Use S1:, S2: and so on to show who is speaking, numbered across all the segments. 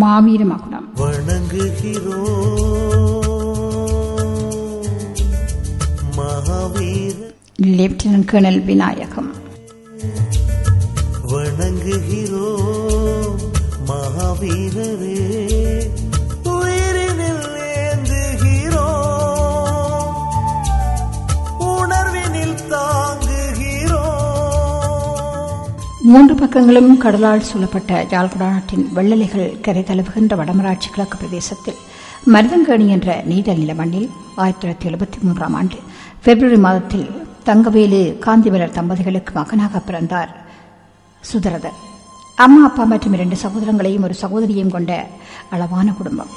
S1: மாவீர மகுடம்
S2: வணங்குகிறோம் மகாவீர
S1: லெப்டினன்ட் கர்னல் விநாயகம்
S2: வணங்குகிறோம் மகாவீரரே உயிரினில் ஏந்துகிறோம் உணர்வினில் தாங்குகிறோம்
S1: மூன்று பக்கங்களும் கடலால் சூழப்பட்ட ஜாழ்குடா நாட்டின் வெள்ளலைகள் கரை தழுவுகின்ற வடமராட்சி கிழக்கு பிரதேசத்தில் மருதங்கேணி என்ற நீடல் நில மண்ணில் ஆயிரத்தி தொள்ளாயிரத்தி எழுபத்தி மூன்றாம் ஆண்டு பிப்ரவரி மாதத்தில் தங்கவேலு காந்திமலர் தம்பதிகளுக்கு மகனாக பிறந்தார் சுதரதர் அம்மா அப்பா மற்றும் இரண்டு சகோதரங்களையும் ஒரு சகோதரியையும் கொண்ட அளவான குடும்பம்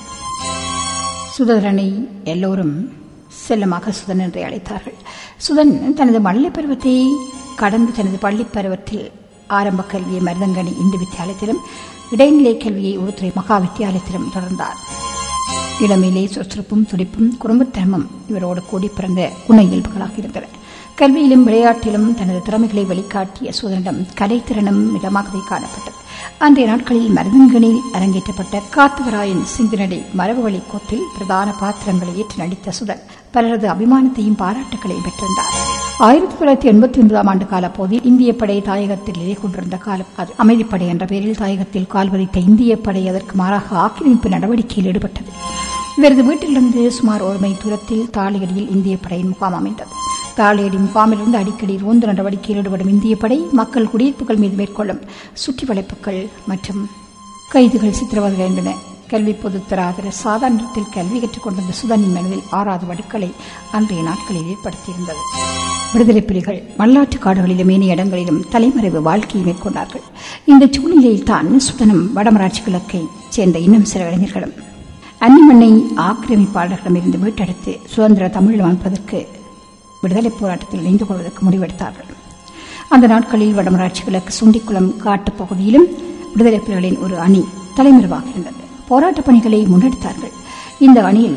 S1: சுதந்திரனை எல்லோரும் செல்லமாக சுதன் என்று அழைத்தார்கள் சுதன் தனது மழலை பருவத்தை கடந்து தனது பள்ளிப் பருவத்தில் ஆரம்ப கல்வியை மருதங்கனி இந்து வித்தியாலயத்திலும் இடைநிலை கல்வியை உருத்துறை மகா வித்தியாலயத்திலும் தொடர்ந்தார் இளமையிலே சுறுசுறுப்பும் துடிப்பும் குடும்பத்தனமும் இவரோடு கூடி பிறந்த குண இயல்புகளாக இருந்தன கல்வியிலும் விளையாட்டிலும் தனது திறமைகளை வெளிக்காட்டிய சூதனிடம் கலைத்திறனும் மிதமாகவே காணப்பட்டது அன்றைய நாட்களில் மருதங்கனில் அரங்கேற்றப்பட்ட காத்துவராயன் சிந்துநடை மரபுவழி கோத்தில் பிரதான பாத்திரங்களை ஏற்று நடித்த சுதன் பலரது அபிமானத்தையும் பாராட்டுகளையும் பெற்றிருந்தார் ஆயிரத்தி தொள்ளாயிரத்தி எண்பத்தி ஒன்பதாம் ஆண்டு காலப்போதில் இந்திய படை தாயகத்தில் நிலை கொண்டிருந்த காலம் அது அமைதிப்படை என்ற பெயரில் தாயகத்தில் கால் பதித்த இந்திய படை அதற்கு மாறாக ஆக்கிரமிப்பு நடவடிக்கையில் ஈடுபட்டது இவரது வீட்டிலிருந்து சுமார் ஒரு மைல் தூரத்தில் தாளியடியில் இந்திய படையின் முகாம் அமைந்தது தாளியடி முகாமிலிருந்து அடிக்கடி ரோந்து நடவடிக்கையில் ஈடுபடும் இந்திய படை மக்கள் குடியிருப்புகள் மீது மேற்கொள்ளும் சுற்றி வளைப்புகள் மற்றும் கைதுகள் சித்திரவதைகள் என்பன கல்வி பொதுத்தராதர சாதாரணத்தில் கல்வி கற்றுக் கொண்டிருந்த சுதனின் மனதில் ஆறாவது வடுக்களை அன்றைய நாட்களில் ஏற்படுத்தியிருந்தது விடுதலை புலிகள் மல்லாட்டு காடுகளிலும் ஏனைய இடங்களிலும் தலைமறைவு வாழ்க்கையை மேற்கொண்டார்கள் இந்த சூழ்நிலையில் தான் சுதனும் வடமராட்சி கிழக்கை சேர்ந்த இன்னும் சில இளைஞர்களும் அன்னிமண்ணை ஆக்கிரமிப்பாளர்களிடமிருந்து மீட்டெடுத்து சுதந்திர தமிழ் அமைப்பதற்கு விடுதலை போராட்டத்தில் இணைந்து கொள்வதற்கு முடிவெடுத்தார்கள் அந்த நாட்களில் வடமராட்சி கிழக்கு சுண்டிக்குளம் காட்டுப் பகுதியிலும் விடுதலை புலிகளின் ஒரு அணி தலைமறைவாக இருந்தது போராட்டப் பணிகளை முன்னெடுத்தார்கள் இந்த அணியில்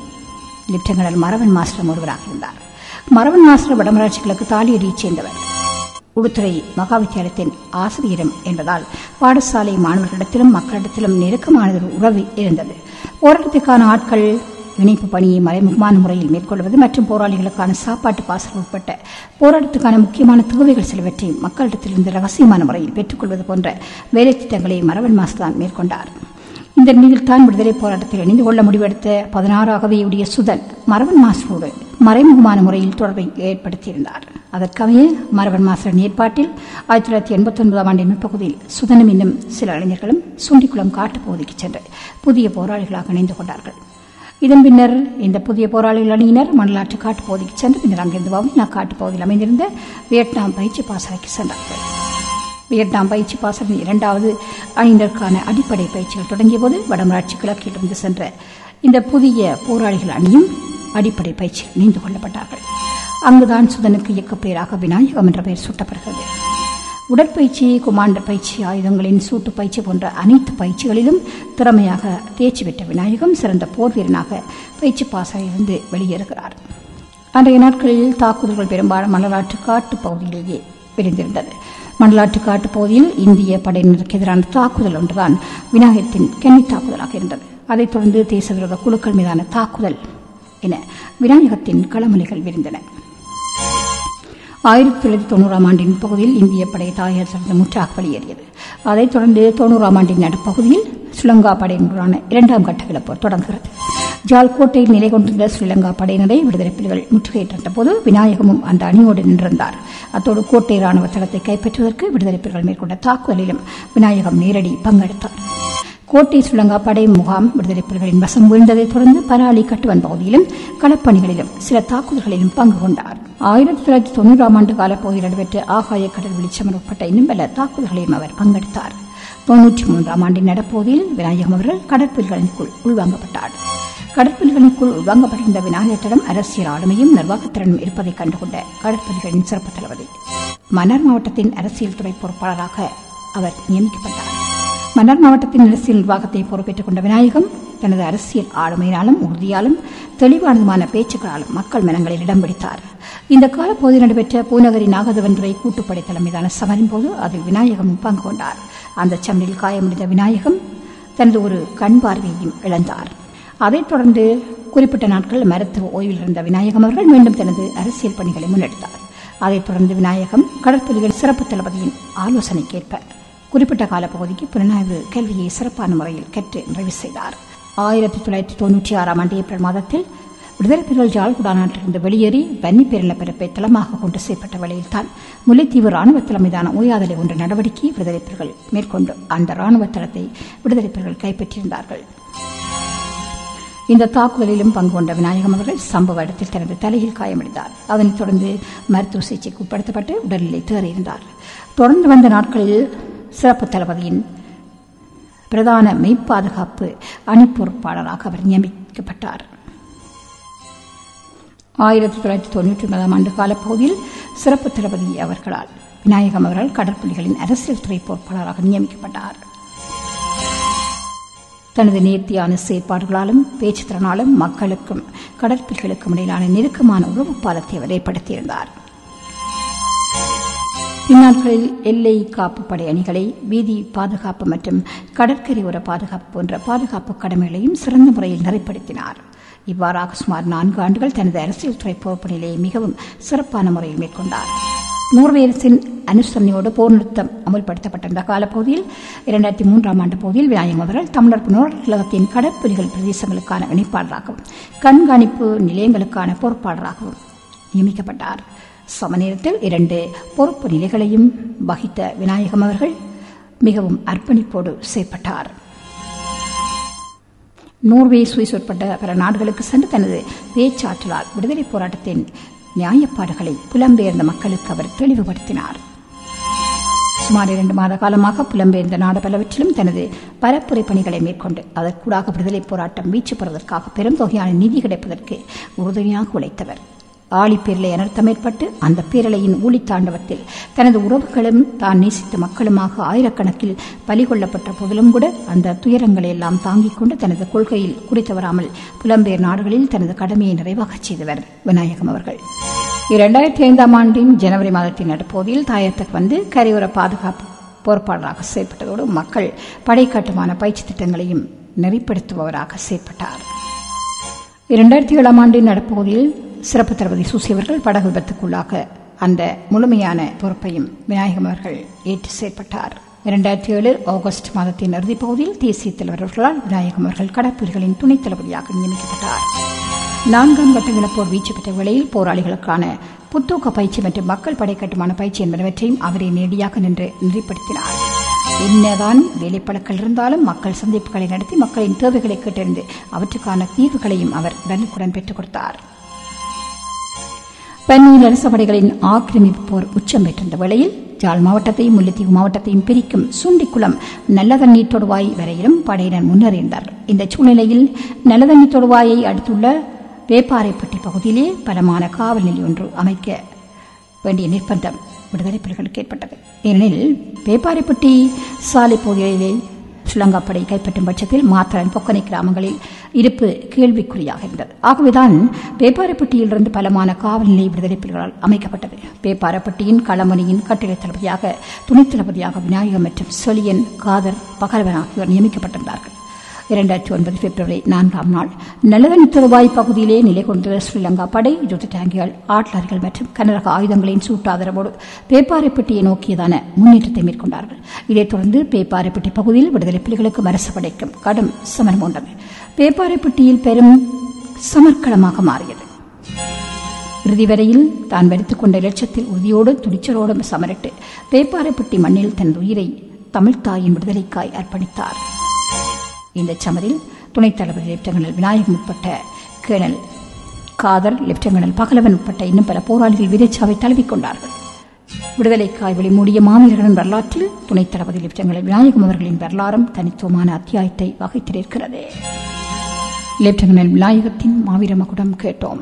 S1: லெப்டினல் மரவன் மாஸ்டர் ஒருவராக இருந்தார் மரவன் மாஸ்டர் வடமராட்சி கிழக்கு தாலியடியைச் சேர்ந்தவர் உடுத்துறை மகாவித்தியாலயத்தின் ஆசிரியரும் என்பதால் பாடசாலை மாணவர்களிடத்திலும் மக்களிடத்திலும் நெருக்கமானதொரு உறவு இருந்தது போராட்டத்திற்கான ஆட்கள் இணைப்பு பணியை மறைமுகமான முறையில் மேற்கொள்வது மற்றும் போராளிகளுக்கான சாப்பாட்டு பாசல் உட்பட்ட போராட்டத்துக்கான முக்கியமான தேவைகள் சிலவற்றை மக்களிடத்திலிருந்து ரகசியமான முறையில் பெற்றுக்கொள்வது போன்ற வேலை திட்டங்களை மரவன் மாஸ்தான் மேற்கொண்டார் இந்த நிலையில்தான் விடுதலை போராட்டத்தில் இணைந்து கொள்ள முடிவெடுத்த பதினாறாகவே உடைய சுதன் மரவன் மாஸ்டரோடு மறைமுகமான முறையில் தொடர்பை ஏற்படுத்தியிருந்தார் அதற்கமைய மரவன் மாஸ்டரின் ஏற்பாட்டில் ஆயிரத்தி தொள்ளாயிரத்தி எண்பத்தி ஒன்பதாம் ஆண்டின் முற்பகுதியில் சுதனும் இன்னும் சில இளைஞர்களும் சுண்டிக்குளம் காட்டுப்பகுதிக்கு சென்று புதிய போராளிகளாக இணைந்து கொண்டார்கள் இதன் பின்னர் இந்த புதிய போராளிகள் அணியினர் மணலாற்று காட்டுப்பகுதிக்கு சென்று பின்னர் அங்கிருந்து வவுனா காட்டுப்பகுதியில் அமைந்திருந்த வியட்நாம் பயிற்சி பாசறைக்கு சென்றார்கள் வியட்நாம் பயிற்சி பாசறையின் இரண்டாவது அணியினருக்கான அடிப்படை பயிற்சிகள் தொடங்கிய போது வடமராட்சி கிழக்கிலிருந்து சென்ற இந்த புதிய போராளிகள் அணியும் அடிப்படை பயிற்சியில் இணைந்து கொள்ளப்பட்டார்கள் அங்குதான் சுதனுக்கு இயக்கப்பெயராக விநாயகம் என்ற பெயர் சூட்டப்படுகிறது உடற்பயிற்சி குமாண்டர் பயிற்சி ஆயுதங்களின் சூட்டு பயிற்சி போன்ற அனைத்து பயிற்சிகளிலும் திறமையாக தேர்ச்சி பெற்ற விநாயகம் சிறந்த போர் வீரனாக பயிற்சி பாசறையிலிருந்து வெளியேறுகிறார் அன்றைய நாட்களில் தாக்குதல்கள் பெரும்பாலும் மணலாற்று காட்டு பகுதியிலேயே விரிந்திருந்தது மணலாற்று காட்டு பகுதியில் இந்திய படையினருக்கு எதிரான தாக்குதல் ஒன்றுதான் விநாயகத்தின் கன்னி தாக்குதலாக இருந்தது அதைத் தொடர்ந்து தேசவிரோத குழுக்கள் மீதான தாக்குதல் என விநாயகத்தின் களமொழிகள் விரிந்தன ஆயிரத்தி தொள்ளாயிரத்தி தொண்ணூறாம் ஆண்டின் பகுதியில் இந்திய படை தாயகத்திலிருந்து முற்றாக வெளியேறியது அதைத் தொடர்ந்து தொண்ணூறாம் ஆண்டின் நடுப்பகுதியில் ஸ்ரீலங்கா படையினருடான இரண்டாம் கட்ட கிளப்போர் தொடங்குகிறது ஜால்கோட்டையில் நிலை கொண்டிருந்த ஸ்ரீலங்கா படையினரை விடுதலை புலிகள் முற்றுகையிட்ட போது விநாயகமும் அந்த அணியோடு நின்றிருந்தார் அத்தோடு கோட்டை ராணுவ தளத்தை கைப்பற்றுவதற்கு விடுதலை புலிகள் மேற்கொண்ட தாக்குதலிலும் விநாயகம் நேரடி பங்கெடுத்தார் கோட்டை ஸ்ரீலங்கா படை முகாம் விடுதலை புலிகளின் வசம் வீழ்ந்ததைத் தொடர்ந்து பலாலி கட்டுவன் பகுதியிலும் களப்பணிகளிலும் சில தாக்குதல்களிலும் பங்கு கொண்டார் ஆயிரத்தி தொள்ளாயிரத்தி தொண்ணூறாம் ஆண்டு காலப்பகுதியில் நடைபெற்ற ஆகாய கடல் வெளிச்சமர் உட்பட்ட இன்னும் பல தாக்குதல்களையும் அவர் பங்கெடுத்தார் தொன்னூற்றி மூன்றாம் ஆண்டின் நடப்பகுதியில் விநாயகம் அவர்கள் கடற்புலிகளினுக்குள் உள்வாங்கப்பட்டார் கடற்புலிகளுக்குள் உள்வாங்கப்பட்டிருந்த விநாயகத்திடம் அரசியல் ஆளுமையும் நிர்வாகத்திறனும் இருப்பதை கண்டுகொண்ட கடற்புலிகளின் சிறப்பு தளபதி மன்னார் மாவட்டத்தின் அரசியல் துறை பொறுப்பாளராக அவர் நியமிக்கப்பட்டார் மன்னார் மாவட்டத்தின் அரசியல் நிர்வாகத்தை பொறுப்பேற்றுக் கொண்ட விநாயகம் தனது அரசியல் ஆளுமையினாலும் உறுதியாலும் தெளிவானதுமான பேச்சுக்களாலும் மக்கள் மனங்களில் இடம் பிடித்தார் இந்த காலப்பகுதியில் நடைபெற்ற பூநகரி நாகதவன்துறை கூட்டுப்படை தலைமையிலான சமரின் போது அதில் விநாயகமும் பங்கு கொண்டார் அந்த சமரில் காயமடைந்த விநாயகம் தனது ஒரு கண் பார்வையையும் இழந்தார் அதைத் தொடர்ந்து குறிப்பிட்ட நாட்கள் மருத்துவ ஓய்வில் இருந்த விநாயகம் அவர்கள் மீண்டும் தனது அரசியல் பணிகளை முன்னெடுத்தார் அதைத் தொடர்ந்து விநாயகம் கடற்புலிகள் சிறப்பு தளபதியின் ஆலோசனைக்கேற்ப குறிப்பிட்ட காலப்பகுதிக்கு புலனாய்வு கல்வியை சிறப்பான முறையில் கற்று நிறைவு செய்தார் ஆயிரத்தி தொள்ளாயிரத்தி தொன்னூற்றி ஆறாம் ஆண்டு ஏப்ரல் மாதத்தில் விடுதலை புலிகள் ஜாழ்குடா நாட்டிலிருந்து வெளியேறி வன்னி பேரிழப்பிறப்பை தளமாக கொண்டு செய்யப்பட்ட வேளையில்தான் முல்லைத்தீவு ராணுவ தளம் மீதான ஓயாதலை ஒன்ற நடவடிக்கை விடுதலை புலிகள் மேற்கொண்டு அந்த ராணுவ தளத்தை விடுதலை புலிகள் கைப்பற்றியிருந்தார்கள் இந்த தாக்குதலிலும் பங்கு கொண்ட விநாயகம் அவர்கள் சம்பவ இடத்தில் தனது தலையில் காயமடைந்தார் அதனைத் தொடர்ந்து மருத்துவ சிகிச்சைக்கு உட்படுத்தப்பட்டு உடல்நிலை தேறியிருந்தார் தொடர்ந்து வந்த நாட்களில் சிறப்பு தளபதியின் பிரதான மெய்ப்பாதுகாப்பு அணி பொறுப்பாளராக அவர் நியமிக்கப்பட்டார் ஆயிரத்தி தொள்ளாயிரத்தி தொண்ணூற்றி ஒன்பதாம் ஆண்டு காலப்பகுதியில் சிறப்பு தளபதி அவர்களால் விநாயகம் அவர்கள் கடற்புலிகளின் அரசியல் துறை பொறுப்பாளராக நியமிக்கப்பட்டார் தனது நேர்த்தியான செயற்பாடுகளாலும் பேச்சு திறனாலும் மக்களுக்கும் கடற்புலிகளுக்கும் இடையிலான நெருக்கமான உறவு பாலத்தை அவர் ஏற்படுத்தியிருந்தார் இந்நாட்களில் எல்லை காப்பு படை அணிகளை வீதி பாதுகாப்பு மற்றும் கடற்கரையோர பாதுகாப்பு போன்ற பாதுகாப்பு கடமைகளையும் சிறந்த முறையில் நிறைப்படுத்தினார் இவ்வாறாக சுமார் நான்கு ஆண்டுகள் தனது அரசியல் துறை பொறுப்பு நிலையை மிகவும் சிறப்பான முறையில் மேற்கொண்டார் நோர்வே அரசின் அனுசரணையோடு போர் நிறுத்தம் அமுல்படுத்தப்பட்டிருந்த காலப்பகுதியில் இரண்டாயிரத்தி மூன்றாம் ஆண்டு பகுதியில் விநாயகம் அவர்கள் தமிழர் புனர்கழகத்தின் கடற்புலிகள் பிரதேசங்களுக்கான இணைப்பாளராகவும் கண்காணிப்பு நிலையங்களுக்கான பொறுப்பாளராகவும் நியமிக்கப்பட்டார் சம நேரத்தில் இரண்டு பொறுப்பு நிலைகளையும் வகித்த விநாயகம் அவர்கள் மிகவும் அர்ப்பணிப்போடு செயற்பட்டார் நோர்வே சுவிஸ் உட்பட்ட பிற நாடுகளுக்கு சென்று தனது பேச்சாற்றலால் விடுதலை போராட்டத்தின் நியாயப்பாடுகளை புலம்பெயர்ந்த மக்களுக்கு அவர் தெளிவுபடுத்தினார் சுமார் இரண்டு மாத காலமாக புலம்பெயர்ந்த நாடு பலவற்றிலும் தனது பரப்புரை பணிகளை மேற்கொண்டு அதற்கூடாக விடுதலை போராட்டம் வீச்சு பெறுவதற்காக பெரும் தொகையான நிதி கிடைப்பதற்கு உறுதுணையாக உழைத்தவர் ஆழிப்பேரலை அனர்த்தம் ஏற்பட்டு அந்த பேரலையின் ஊழித்தாண்டவத்தில் தனது உறவுகளும் தான் நேசித்த மக்களுமாக ஆயிரக்கணக்கில் பலிகொள்ளப்பட்ட போதிலும் கூட அந்த துயரங்களை எல்லாம் தாங்கிக் கொண்டு தனது கொள்கையில் குறித்தவராமல் புலம்பெயர் நாடுகளில் தனது கடமையை நிறைவாகச் செய்தவர் விநாயகம் அவர்கள் இரண்டாயிரத்தி ஐந்தாம் ஆண்டின் ஜனவரி மாதத்தின் நடுப்போதில் தாயத்துக்கு வந்து கரையோர பாதுகாப்பு பொறுப்பாளராக செயற்பட்டதோடு மக்கள் படை கட்டுமான பயிற்சி திட்டங்களையும் நெறிப்படுத்துபவராக செயற்பட்டார் இரண்டாயிரத்தி ஏழாம் ஆண்டின் நடுப்பகுதியில் சிறப்பு தளபதி சுசி அவர்கள் படகு விபத்துக்குள்ளாக அந்த முழுமையான பொறுப்பையும் விநாயகம் அவர்கள் ஏற்று செயற்பட்டார் இரண்டாயிரத்தி ஏழு ஆகஸ்ட் மாதத்தின் இறுதிப் பகுதியில் தேசிய தலைவர்களால் விநாயகம் அவர்கள் கடற்புலிகளின் துணைத் தளபதியாக நியமிக்கப்பட்டார் நான்காம் கட்ட விளப்போர் வீச்சு பெற்ற வேளையில் போராளிகளுக்கான புத்தூக்க பயிற்சி மற்றும் மக்கள் படை கட்டுமான பயிற்சி என்பனவற்றையும் அவரை நேரடியாக நின்று நெறிப்படுத்தினார் என்னதான் வேலைப்பழக்கள் இருந்தாலும் மக்கள் சந்திப்புகளை நடத்தி மக்களின் தேவைகளை கேட்டறிந்து அவற்றுக்கான தீர்வுகளையும் அவர் உடனுக்குடன் பெற்றுக் கொடுத்தார் பன்னியில் அரச படைகளின் ஆக்கிரமிப்பு போர் உச்சம் பெற்றிருந்த வேளையில் ஜாழ் மாவட்டத்தையும் முல்லைத்தீவு மாவட்டத்தையும் பிரிக்கும் சுண்டிக்குளம் நல்லதண்ணி தொடுவாய் வரையிலும் படையினர் முன்னேறியிருந்தார்கள் இந்த சூழ்நிலையில் நல்லதண்ணி தொடுவாயை அடுத்துள்ள வேப்பாறைப்பட்டி பகுதியிலே பலமான காவல் நிலையம் ஒன்று அமைக்க வேண்டிய நிர்பந்தம் விடுதலை புலிகளுக்கு ஏற்பட்டது ஏனெனில் வேப்பாறைப்பட்டி சாலை பகுதிகளிலே ஸ்ரீலங்காப்படை கைப்பற்றும் பட்சத்தில் மாத்திரன் பொக்கனை கிராமங்களில் இருப்பு கேள்விக்குறியாக இருந்தது ஆகவேதான் பேப்பாரப்பட்டியிலிருந்து பலமான காவல் நிலைய விடுதலை புலிகளால் அமைக்கப்பட்டது பேப்பாரப்பட்டியின் களமணியின் கட்டிட தளபதியாக துணைத் தளபதியாக விநாயகம் மற்றும் சொலியன் காதர் பகலவன் ஆகியோர் நியமிக்கப்பட்டிருந்தார்கள் இரண்டாயிரத்தி ஒன்பது பிப்ரவரி நான்காம் நாள் நல்லதன் தருவாய் பகுதியிலே நிலை கொண்டுள்ள ஸ்ரீலங்கா படை யுத்த டேங்கிகள் ஆட்லார்கள் மற்றும் கனரக ஆயுதங்களின் சூட்டாதரவோடு பேப்பாறைப்பட்டியை நோக்கியதான முன்னேற்றத்தை மேற்கொண்டார்கள் இதைத் தொடர்ந்து பேப்பாறைப்பட்டி பகுதியில் விடுதலை புலிகளுக்கும் அரசு படைக்கும் கடும் சமரம் கொண்டது பேப்பாறைப்பட்டியில் பெரும் சமர்க்களமாக மாறியது இறுதி வரையில் தான் வரித்துக் கொண்ட இலட்சத்தில் உறுதியோடும் துணிச்சலோடும் சமரிட்டு பேப்பாறைப்பட்டி மண்ணில் தனது உயிரை தமிழ்த்தாயின் விடுதலைக்காய் அர்ப்பணித்தார் இந்த சமரில் துணைத் தளபதி லெப்டினல் விநாயகம் உட்பட்ட கேர்னல் காதர் லெப்டினல் பகலவன் உட்பட்ட இன்னும் பல போராளிகள் வீரச்சாவை தழுவிக்கொண்டார்கள் விடுதலைக்காய் வெளிமூடிய மாவீரர்களின் வரலாற்றில் துணைத் தளபதி லெப்டினல் விநாயகம் அவர்களின் வரலாறும் தனித்துவமான அத்தியாயத்தை வகைத்திருக்கிறது லெப்டினல் விநாயகத்தின் மாவீர மகுடம் கேட்டோம்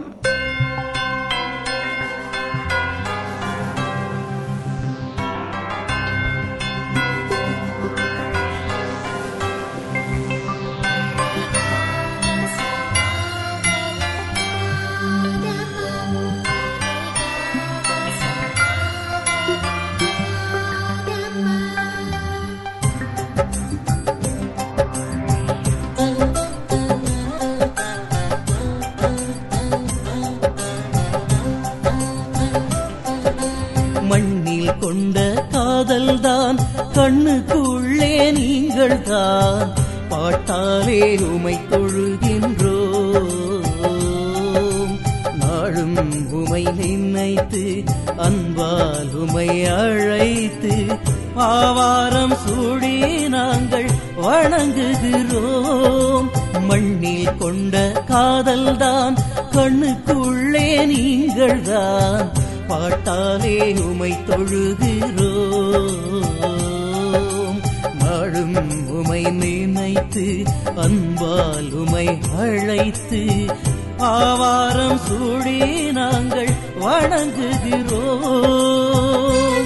S3: Thank you. காதல்தான் கண்ணுக்குள்ளே நீங்கள் தான் பாட்டாலே உமை தொழுகின்றோம் நாளும் உமை நினைத்து அன்பால் உமை அழைத்து ஆவாரம் சூடி நாங்கள் வணங்குகிறோம் மண்ணில் கொண்ட காதல்தான் கண்ணுக்குள்ளே நீங்கள் தான் பாட்டாலே உமை தொழுகிறோம் நாளும் உமை நினைத்து அன்பால் உமை அழைத்து ஆவாரம் சூடி நாங்கள் வணங்குகிறோம்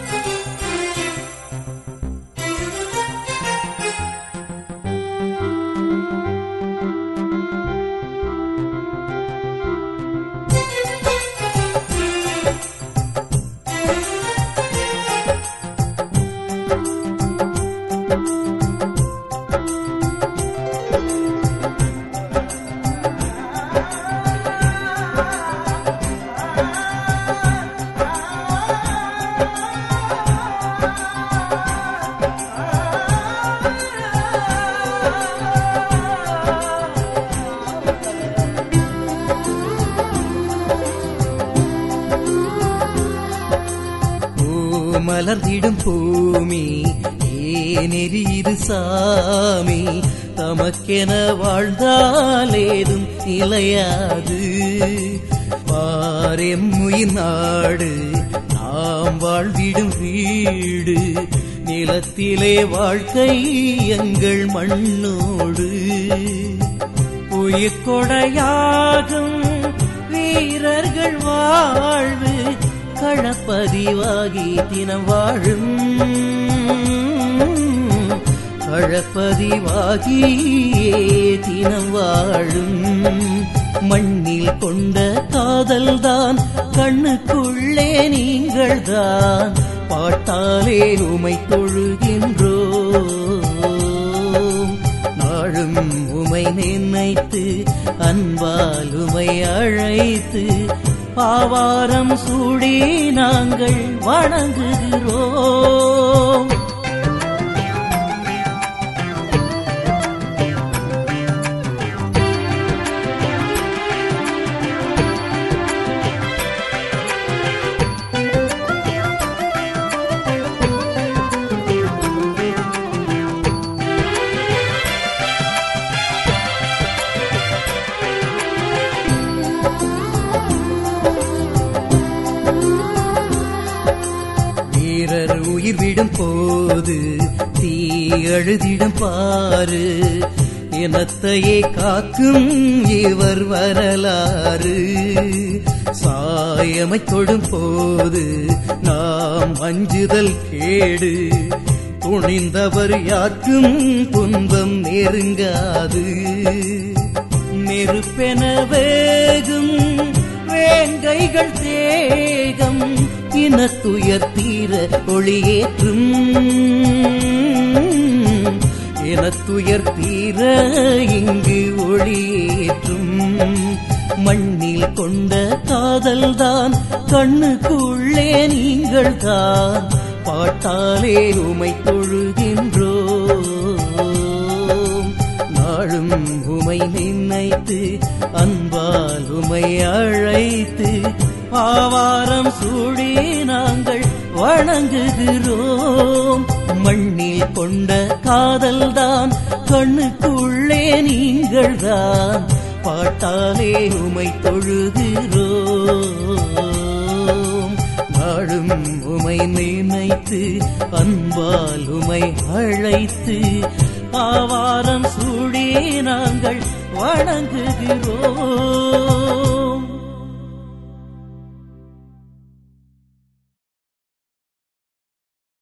S3: பூ மலர்ந்திடும் பூமி ஏனெறிது சாமி தமக்கென வாழ்ந்தாலேதும் நிலையாது பாரெம்முயின் நாடு நாம் வாழ்ந்திடும் வீடு நிலத்திலே வாழ்க்கை எங்கள் மண்ணோடு உயிர்கொடையாகும் வீரர்கள் வாழ்வு களப்பதிவாகி தினம் வாழும் களப்பதிவாகியே தினம் வாழும் மண்ணில் கொண்ட காதல்தான் கண்ணுக்குள்ளே நீங்கள்தான் பாட்டாலே உமை தொழுகின்றோம் நாளும் உமை நினைத்து அன்பால் உமை அழைத்து பாவாரம் சூடி நாங்கள் வணங்குகிறோம் வீரர் உயிர் விடும் போது தீ அழுதிடும் பாரு இனத்தையே காக்கும் இவர் வரலாறு சாயமை தொடும் போது நாம் அஞ்சுதல் கேடு துணிந்தவர் யாருக்கும் துன்பம் நெருங்காது நெருப்பென வேகும் வேங்கைகள் தேகம் இனத்துயர் தீர ஒளியேற்றும் இனத்துயர் தீர இங்கு ஒளியேற்றும் மண்ணில் கொண்ட காதல்தான் கண்ணுக்குள்ளே நீங்கள் தான் பாட்டாலே உமை தொழுகின்றோம் நாளும் உமை நினைத்து அன்பால் உமை அழைத்து ஆவாரம் சூடி நாங்கள் வணங்குகிறோம் மண்ணில் கொண்ட காதல்தான் கண்ணுக்குள்ளே நீங்கள் தான் பாட்டாலே உமை தொழுகிறோம்